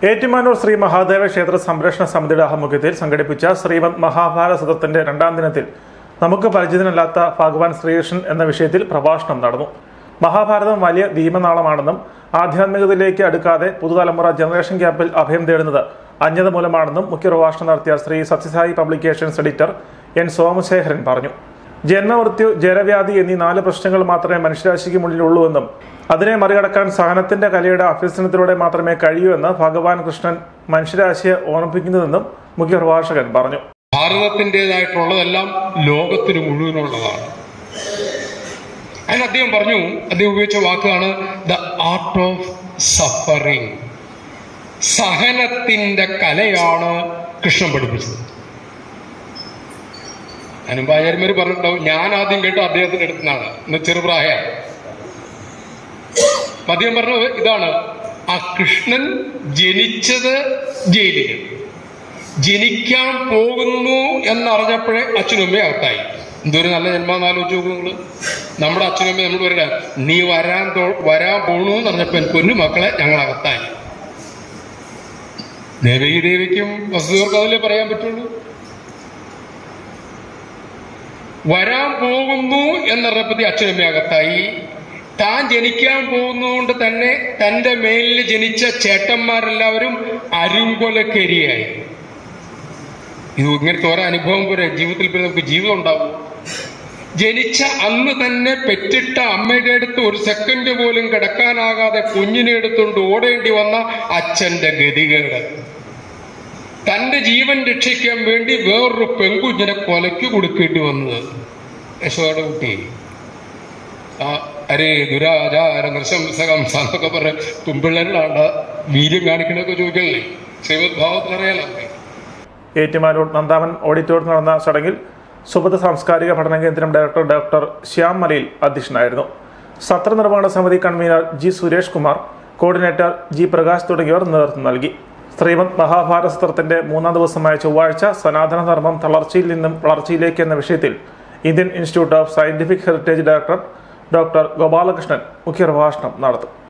ഏറ്റുമാനൂർ ശ്രീ മഹാദേവ ക്ഷേത്ര സംരക്ഷണ സമിതിയുടെ ആഭിമുഖ്യത്തിൽ സംഘടിപ്പിച്ച ശ്രീമദ് മഹാഭാരത സദത്തിന്റെ രണ്ടാം ദിനത്തിൽ നമുക്ക് പരിചിതനല്ലാത്ത ഭഗവാൻ ശ്രീകൃഷ്ണൻ എന്ന വിഷയത്തിൽ പ്രഭാഷണം നടന്നു മഹാഭാരതം വലിയ ദീപനാളമാണെന്നും ആധ്യാത്മികതയിലേക്ക് അടുക്കാതെ പുതുതലമുറ ജനറേഷൻ ഗ്യാപ്പിൽ അഭയം തേടുന്നത് അജ്ഞത മൂലമാണെന്നും മുഖ്യ പ്രഭാഷണം നടത്തിയ Shri Sathya Sai publications editor N Somasekharan പറഞ്ഞു ജന്മമൃത്യു ജലവ്യാധി എന്നീ നാല് പ്രശ്നങ്ങൾ മാത്രമേ മനുഷ്യരാശിക്ക് മുന്നിലുള്ളൂവെന്നും അതിനെ മറികടക്കാൻ സഹനത്തിന്റെ കലയുടെ അഭ്യസനത്തിലൂടെ മാത്രമേ കഴിയൂ എന്ന് ഭഗവാൻ കൃഷ്ണൻ മനുഷ്യരാശിയെ ഓർമ്മിപ്പിക്കുന്നതെന്നും മുഖ്യ പ്രഭാഷകൻ പറഞ്ഞു ഭാരതത്തിൻ്റെതായിട്ടുള്ളതെല്ലാം ലോകത്തിന് മുഴുവനുള്ളതാണ് അതിന് അദ്ദേഹം പറഞ്ഞു അദ്ദേഹം ഉപയോഗിച്ച വാക്കാണ് ദ ആർട്ട് ഓഫ് സഫറിങ് സഹനത്തിന്റെ കലയാണ് കൃഷ്ണൻ പഠിപ്പിച്ചത് അനുപാചാര്യന്മാർ പറഞ്ഞിട്ടുണ്ടാവും ഞാൻ ആദ്യം കേട്ട അദ്ദേഹത്തിന്റെ അടുത്തുനിന്നാണ് ഇന്ന് ചെറുപ്രായ അദ്ദേഹം പറഞ്ഞത് ഇതാണ് ആ കൃഷ്ണൻ ജനിച്ചത് ജയിലിൽ ജനിക്കാൻ പോകുന്നു എന്നറിഞ്ഞപ്പോഴേ അച്ഛനും അമ്മയും അകത്തായി എന്തൊരു നല്ല ജന്മം ആലോചിച്ച് നോക്കൂ നിങ്ങള് നമ്മുടെ അച്ഛനും അമ്മയും നമ്മൾ പറയല നീ വരാൻ തോ- വരാൻ പോണു എന്ന് പറഞ്ഞപ്പോ എൻ പൊന്നു മക്കളെ ഞങ്ങൾ അകത്തായി ദേവകി ദേവിക്കും വസുദേവർക്കും അതല്ലേ പറയാൻ പറ്റുള്ളൂ വരാൻ പോകുന്നു എന്നറിഞ്ഞപ്പത്തി അച്ഛനമ്മ അകത്തായി താൻ ജനിക്കാൻ പോകുന്നതുകൊണ്ട് തന്നെ തന്റെ മേലിൽ ജനിച്ച ചേട്ടന്മാരെല്ലാവരും അരുങ്കൊലക്കരിയായി ഇത് ഇങ്ങനത്തെ ഓരോ അനുഭവം പോലെ ജീവിതത്തിൽ പിന്നെ നമുക്ക് ജീവിതം ഉണ്ടാവും ജനിച്ച അന്ന് തന്നെ പെറ്റിട്ട അമ്മയുടെ അടുത്ത് ഒരു സെക്കൻഡ് പോലും കിടക്കാനാകാതെ കുഞ്ഞിനെ എടുത്തുകൊണ്ട് ഓടേണ്ടി വന്ന അച്ഛന്റെ ഗതികേട് തന്റെ ജീവൻ രക്ഷിക്കാൻ വേണ്ടി വേറൊരു പെൺകുഞ്ഞിനെ കൊലയ്ക്ക് കൊടുക്കേണ്ടി വന്നത് യശോയുടെ കുട്ടി ആ അരേ ദുരാചാര നൃശംസകം എന്നൊക്കെ പറഞ്ഞ തുമ്പിള്ളേരിലാണ് വീര്യം കാണിക്കണൊക്കെ ചോദിക്കണല്ലേ ശ്രീമദ് ഭാവത്തിൽ അറിയാലോ ഏറ്റുമാനൂർ നന്ദാവൻ ഓഡിറ്റോറിയത്തിൽ നടന്ന ചടങ്ങിൽ സുബദ സാംസ്കാരിക പഠന കേന്ദ്രം ഡയറക്ടർ ഡോക്ടർ ശ്യാം മലയിൽ അധ്യക്ഷനായിരുന്നു സത്ര നിർവഹണ സമിതി convener G Suresh Kumar coordinator G Prakash തുടങ്ങിയവർ നേതൃത്വം നൽകി ശ്രീമദ് മഹാഭാരത സത്രത്തിന്റെ മൂന്നാം ദിവസമായ ചൊവ്വാഴ്ച സനാതന ധർമ്മം തളർച്ചയിൽ നിന്നും വളർച്ചയിലേക്ക് എന്ന വിഷയത്തിൽ Indian institute of scientific heritage director doctor Gopalakrishnan മുഖ്യപ്രഭാഷണം നടത്തും